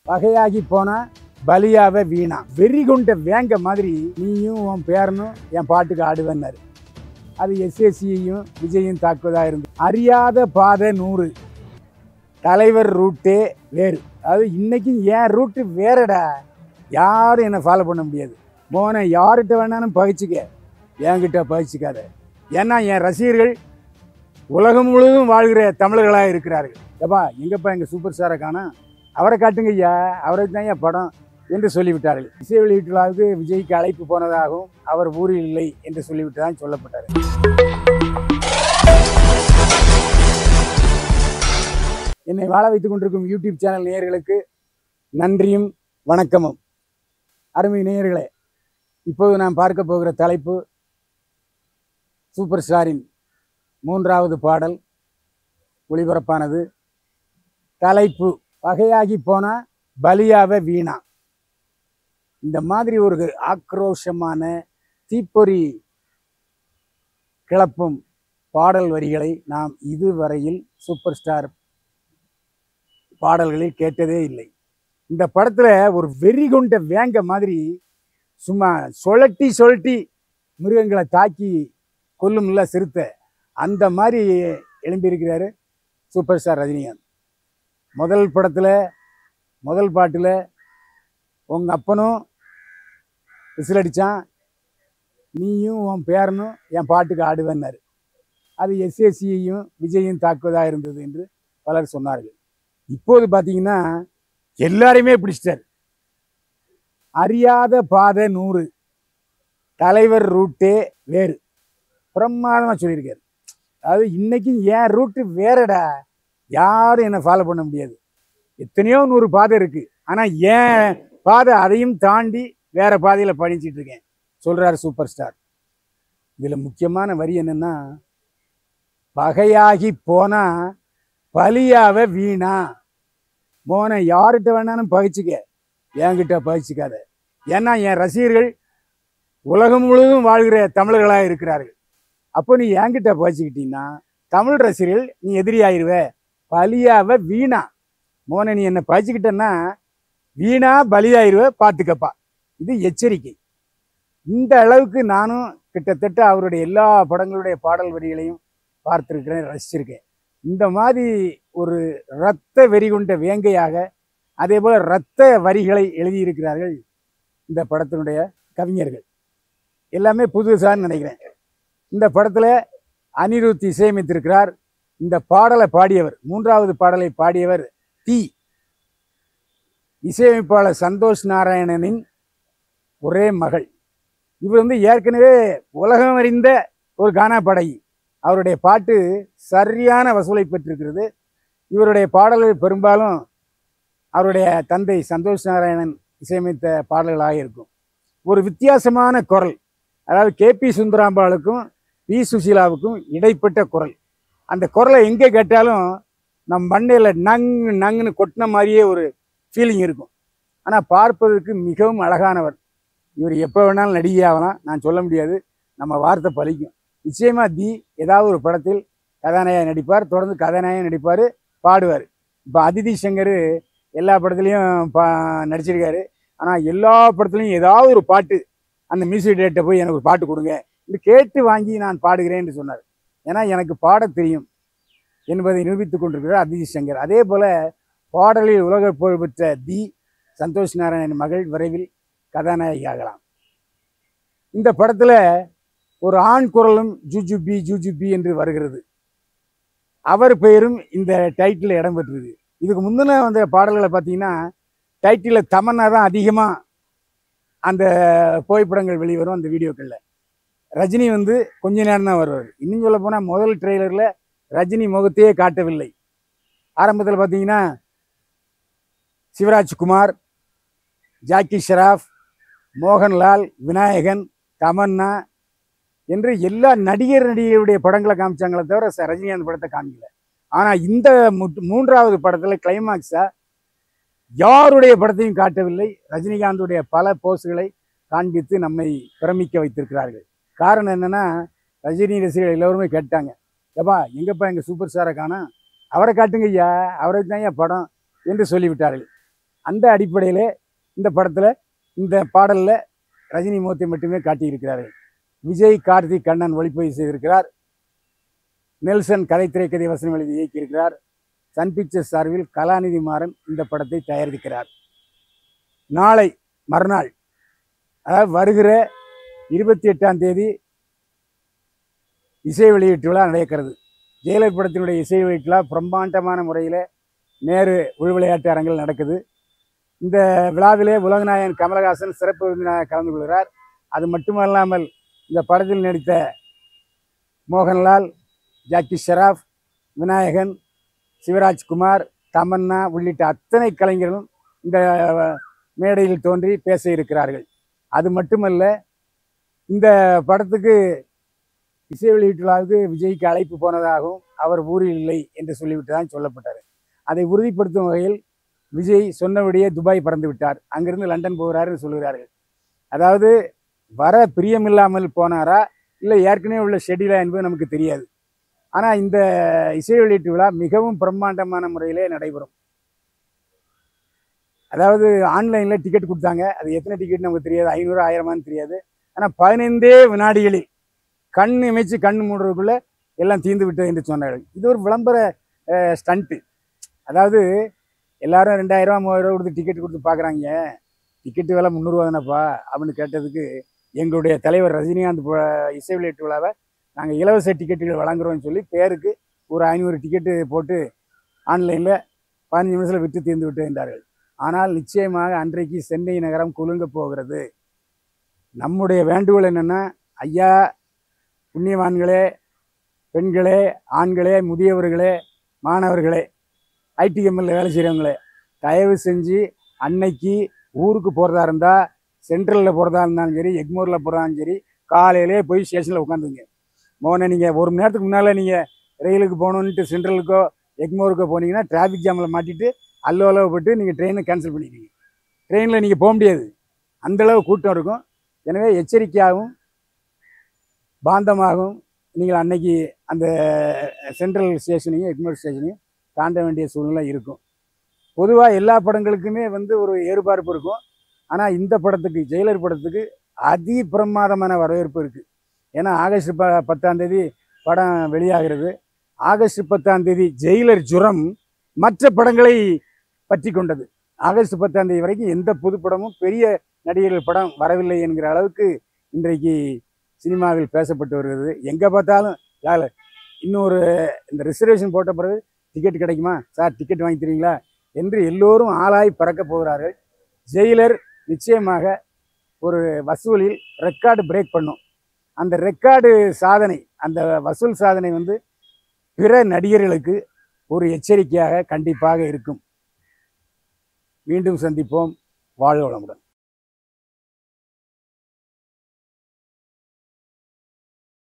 வகையாகி போனா பலியாவ வீணா வெறி கொண்ட வேங்க மாதிரி நீயும் உன் பேரனும் என் பாட்டுக்கு ஆடுவேன்னாரு அது எஸ்எஸ்சியையும் விஜயும் தாக்குவதா இருந்து அறியாத பாதை நூறு தலைவர் ரூட்டே வேறு அதாவது இன்னைக்கும் என் ரூட்டு வேறடா யாரும் என்னை ஃபாலோ பண்ண முடியாது மோனை யார்கிட்ட வேணாலும் பகிச்சுக்க என்கிட்ட பகிச்சுக்காத ஏன்னா என் ரசிகர்கள் உலகம் முழுவதும் வாழ்கிற தமிழர்களாக இருக்கிறார்கள் எப்பா எங்கப்பா எங்கள் சூப்பர் ஸ்டாரை காணோம் அவரை காட்டுங்க ஐயா அவருக்கு தான் என் படம் என்று சொல்லிவிட்டார்கள் இசை வெளியீட்டு விழாவுக்கு விஜய்க்கு அழைப்பு போனதாகவும் அவர் ஊரில் இல்லை என்று சொல்லிவிட்டதான் சொல்லப்பட்டார் என்னை வாழ வைத்துக் கொண்டிருக்கும் யூடியூப் சேனல் நேயர்களுக்கு நன்றியும் வணக்கமும் அருமை நேயர்களே இப்போது நாம் பார்க்க போகிற தலைப்பு சூப்பர் ஸ்டாரின் மூன்றாவது பாடல் ஒளிபரப்பானது தலைப்பு வகையாகி போனா பலியாவ வீணா இந்த மாதிரி ஒரு ஆக்ரோஷமான தீப்பொறி கிளப்பும் பாடல் வரிகளை நாம் இதுவரையில் சூப்பர் ஸ்டார் பாடல்களில் கேட்டதே இல்லை இந்த படத்துல ஒரு வெறி கொண்ட வேங்க மாதிரி சும்மா சுழட்டி சுழட்டி மிருகங்களை தாக்கி கொல்லும்ல சிறுத்தை அந்த மாதிரி எழும்பியிருக்கிறாரு சூப்பர் ஸ்டார் ரஜினிகாந்த் முதல் படத்தில் முதல் பாட்டில் உங்கள் அப்பனும் விசில் அடித்தான் நீயும் உன் பேரனும் என் பாட்டுக்கு ஆடுவேன்னாரு அது எஸ்எஸ்சியையும் விஜயும் தாக்குவதாக இருந்தது என்று பலர் சொன்னார்கள் இப்போது பார்த்தீங்கன்னா எல்லாரையுமே பிடிச்சிட்டார் அறியாத பாதை நூறு தலைவர் ரூட்டே வேறு பிரமாதமாக சொல்லியிருக்காரு அதாவது இன்னைக்கும் என் ரூட்டு வேறடா யாரும் என்னை ஃபாலோ பண்ண முடியாது எத்தனையோ நூறு பாதை இருக்கு ஆனால் ஏன் பாதை அதையும் தாண்டி வேற பாதையில் பயணிச்சிட்டு இருக்கேன் சொல்றாரு சூப்பர் ஸ்டார் இதில் முக்கியமான வரி என்னன்னா பகையாகி போனா பலியாவ வீணா மோனை யார்கிட்ட வேணாலும் பகிச்சுக்க என்கிட்ட பகிச்சுக்காத ஏன்னா என் ரசிகர்கள் உலகம் முழுவதும் வாழ்கிற தமிழர்களாக இருக்கிறார்கள் அப்போ நீ என்கிட்ட பகிச்சுக்கிட்டீங்கன்னா தமிழ் ரசிகர்கள் நீ எதிரியாயிருவ பலியாவ வீணா மோனை நீ என்னை பகிச்சுக்கிட்டன்னா வீணா பலியாயிருவ பார்த்துக்கப்பா இது எச்சரிக்கை இந்த அளவுக்கு நானும் கிட்டத்தட்ட அவருடைய எல்லா படங்களுடைய பாடல் வரிகளையும் பார்த்துருக்கிறேன் ரசிச்சிருக்கேன் இந்த மாதிரி ஒரு இரத்த வெறி கொண்ட வேங்கையாக அதே போல இரத்த வரிகளை எழுதியிருக்கிறார்கள் இந்த படத்தினுடைய கவிஞர்கள் எல்லாமே புதுசான்னு நினைக்கிறேன் இந்த படத்தில் அனிருத் இசையமைத்திருக்கிறார் இந்த பாடலை பாடியவர் மூன்றாவது பாடலை பாடியவர் தி இசையமைப்பாளர் சந்தோஷ் நாராயணனின் ஒரே மகள் இவர் வந்து ஏற்கனவே உலகம் அறிந்த ஒரு கானா பாடகி அவருடைய பாட்டு சரியான வசூலை பெற்றிருக்கிறது இவருடைய பாடல்கள் பெரும்பாலும் அவருடைய தந்தை சந்தோஷ் நாராயணன் இசையமைத்த பாடல்களாக இருக்கும் ஒரு வித்தியாசமான குரல் அதாவது கே பி சுந்தராம்பாளுக்கும் பி சுசீலாவுக்கும் இடைப்பட்ட குரல் அந்த குரலை எங்கே கேட்டாலும் நம் மண்டையில் நங் நங்குன்னு கொட்டின மாதிரியே ஒரு ஃபீலிங் இருக்கும் ஆனால் பார்ப்பதற்கு மிகவும் அழகானவர் இவர் எப்போ வேணாலும் நடிகை ஆகலாம் நான் சொல்ல முடியாது நம்ம வார்த்தை பலிக்கும் நிச்சயமா தி ஏதாவது ஒரு படத்தில் கதாநாயகன் நடிப்பார் தொடர்ந்து கதாநாயகன் நடிப்பார் பாடுவார் இப்போ அதிதி சங்கர் எல்லா படத்துலையும் பா நடிச்சிருக்காரு ஆனால் எல்லா படத்துலையும் ஏதாவது ஒரு பாட்டு அந்த மியூசிக் டேரக்டர் போய் எனக்கு ஒரு பாட்டு கொடுங்க இது கேட்டு வாங்கி நான் பாடுகிறேன் என்று சொன்னார் ஏன்னா எனக்கு பாடத் தெரியும் என்பதை நிரூபித்துக் கொண்டிருக்கிறார் அதிதி சங்கர் அதே போல பாடலில் உலக புகழ் பெற்ற தி சந்தோஷ் நாராயணன் மகள் விரைவில் கதாநாயகி ஆகலாம் இந்த படத்துல ஒரு ஆண் குரலும் ஜூஜுபி ஜூஜுபி என்று வருகிறது அவர் பெயரும் இந்த டைட்டில் இடம்பெற்றிருக்கு இதுக்கு முந்தின வந்த பாடல்களை பார்த்தீங்கன்னா டைட்டிலில் தமன்னா தான் அதிகமாக அந்த புகைப்படங்கள் வெளிவரும் அந்த வீடியோக்களில் ரஜினி வந்து கொஞ்ச நேரம் தான் வருவார் இன்னும் சொல்ல போனால் முதல் ட்ரெய்லரில் ரஜினி முகத்தையே காட்டவில்லை ஆரம்பத்தில் பார்த்தீங்கன்னா சிவராஜ்குமார் ஜாக்கி ஷெராஃப் மோகன்லால் விநாயகன் தமன்னா என்று எல்லா நடிகர் நடிகருடைய படங்களை காமிச்சாங்களே தவிர ச- ரஜினிகாந்த் படத்தை காமிக்கல ஆனால் இந்த மு- மூன்றாவது படத்தில் கிளைமாக்ஸா யாருடைய படத்தையும் காட்டவில்லை ரஜினிகாந்துடைய பல போஸ்களை காண்பித்து நம்மை பிரமிக்க வைத்திருக்கிறார்கள் காரணம் என்னன்னா ரஜினி ரசிகர்கள் எல்லோருமே கேட்டாங்க ஏப்பா எங்கப்பா எங்கள் சூப்பர் ஸ்டாரை காணோம் அவரை காட்டுங்க ஐயா அவருக்கு தான் ஐயா படம் என்று சொல்லிவிட்டார்கள் அந்த அடிப்படையில் இந்த படத்தில் இந்த பாடலில் ரஜினி முகத்தை மட்டுமே காட்டியிருக்கிறார்கள் விஜய் கார்த்திக் கண்ணன் ஒளிப்பதிவு செய்திருக்கிறார் நெல்சன் கதை திரைக்கதை வசனம் எழுதி இயக்கியிருக்கிறார் சன் பிக்சர்ஸ் சார்பில் கலாநிதி மாறன் இந்த படத்தை தயாரிக்கிறார் நாளை மறுநாள் அதாவது வருகிற இருபத்தி எட்டாம் தேதி இசை வெளியீட்டு விழா நடக்கிறது ஜெயலலிதா படத்தினுடைய இசை வெளியீட்டு விழா பிரம்மாண்டமான முறையில் நேரு உள் விளையாட்டு அரங்கில் நடக்குது இந்த விழாவிலே உலகநாயகன் கமலஹாசன் சிறப்பு விருந்தினராக கலந்து கொள்கிறார் அது மட்டுமல்லாமல் இந்த படத்தில் நடித்த மோகன்லால் ஜாக்கி ஷெராப் விநாயகன் சிவராஜ்குமார் தமன்னா உள்ளிட்ட அத்தனை கலைஞர்களும் இந்த மேடையில் தோன்றி பேச இருக்கிறார்கள் அது மட்டுமல்ல இந்த படத்துக்கு இசை வெளியீட்டு விழாவுக்கு விஜய்க்கு அழைப்பு போனதாகவும் அவர் ஊரில் இல்லை என்று சொல்லிவிட்டு தான் சொல்லப்பட்டார் அதை உறுதிப்படுத்தும் வகையில் விஜய் சொன்னபடியே துபாய் பறந்து விட்டார் அங்கிருந்து லண்டன் போகிறாருன்னு சொல்கிறார்கள் அதாவது வர பிரியமில்லாமல் போனாரா இல்லை ஏற்கனவே உள்ள ஷெடியூலா என்பது நமக்கு தெரியாது ஆனால் இந்த இசை வெளியீட்டு விழா மிகவும் பிரம்மாண்டமான முறையிலே நடைபெறும் அதாவது ஆன்லைனில் டிக்கெட் கொடுத்தாங்க அது எத்தனை டிக்கெட் நமக்கு தெரியாது ஐநூறு ஆயிரமான்னு தெரியாது ஆனால் பதினைந்தே வினாடிகளில் கண் இமைச்சு கண் மூடுறதுக்குள்ளே எல்லாம் தீர்ந்து விட்டது என்று சொன்னார்கள் இது ஒரு விளம்பர ஸ்டண்ட்டு அதாவது எல்லாரும் ரெண்டாயிரரூவா மூவாயிரரூவா கொடுத்து டிக்கெட் கொடுத்து பார்க்குறாங்க டிக்கெட்டு விலை முந்நூறுவா தானேப்பா அப்படின்னு கேட்டதுக்கு எங்களுடைய தலைவர் ரஜினிகாந்த் ப- இசை வெளியீட்டு விழாவை நாங்கள் இலவச டிக்கெட்டுகள் வழங்குறோம்னு சொல்லி பேருக்கு ஒரு ஐநூறு டிக்கெட்டு போட்டு ஆன்லைனில் பதினஞ்சு நிமிஷத்தில் விற்று தீர்ந்து விட்டு என்றார்கள் ஆனால் நிச்சயமாக அன்றைக்கு சென்னை நகரம் குலுங்க போகிறது நம்முடைய வேண்டுகோள் என்னென்னா ஐயா புண்ணியவான்களே பெண்களே ஆண்களே முதியவர்களே மாணவர்களே ஐடிஎம்எல்ல வேலை செய்கிறவங்களே தயவு செஞ்சு அன்னைக்கு ஊருக்கு போகிறதா இருந்தால் சென்ட்ரலில் போகிறதா இருந்தாலும் சரி எக்மோரில் போகிறதாலும் சரி காலையிலே போய் ஸ்டேஷனில் உட்காந்துங்க மோனே நீங்கள் ஒரு மணி நேரத்துக்கு முன்னால் நீங்கள் ரயிலுக்கு போகணுன்ட்டு சென்ட்ரலுக்கோ எக்மோருக்கோ போனீங்கன்னா டிராஃபிக் ஜாமில் மாட்டிட்டு அல்லோ அல்லோப்பட்டு நீங்கள் ட்ரெயினை கேன்சல் பண்ணிடுவீங்க ட்ரெயினில் நீங்கள் போக முடியாது அந்தளவு கூட்டம் இருக்கும் எனவே எச்சரிக்கையாகவும் பாந்தமாகவும் நீங்கள் அன்னைக்கு அந்த சென்ட்ரல் ஸ்டேஷனையும் எக்மோர் ஸ்டேஷனையும் தாண்ட வேண்டிய சூழ்நிலை இருக்கும் பொதுவாக எல்லா படங்களுக்குமே வந்து ஒரு எதிர்பார்ப்பு இருக்கும் ஆனால் இந்த படத்துக்கு ஜெயிலர் படத்துக்கு அதி பிரமாதமான வரவேற்பு இருக்குது ஏன்னா ஆகஸ்ட் ப பத்தாம் தேதி படம் வெளியாகிறது ஆகஸ்ட் பத்தாம் தேதி ஜெயிலர் ஜுரம் மற்ற படங்களை பற்றி கொண்டது ஆகஸ்ட் பத்தாம் தேதி வரைக்கும் எந்த புது படமும் பெரிய நடிகர்கள் படம் வரவில்லை என்கிற அளவுக்கு இன்றைக்கு சினிமாவில் பேசப்பட்டு வருகிறது எங்கே பார்த்தாலும் யார் இன்னொரு இந்த ரிசர்வேஷன் போட்ட பிறகு டிக்கெட் கிடைக்குமா சார் டிக்கெட் வாங்கி தருவீங்களா என்று எல்லோரும் ஆளாய் பறக்க போகிறார்கள் ஜெயிலர் நிச்சயமாக ஒரு வசூலில் ரெக்கார்டு பிரேக் பண்ணும் அந்த ரெக்கார்டு சாதனை அந்த வசூல் சாதனை வந்து பிற நடிகர்களுக்கு ஒரு எச்சரிக்கையாக கண்டிப்பாக இருக்கும் மீண்டும் சந்திப்போம் வாழ்க வளமுடன்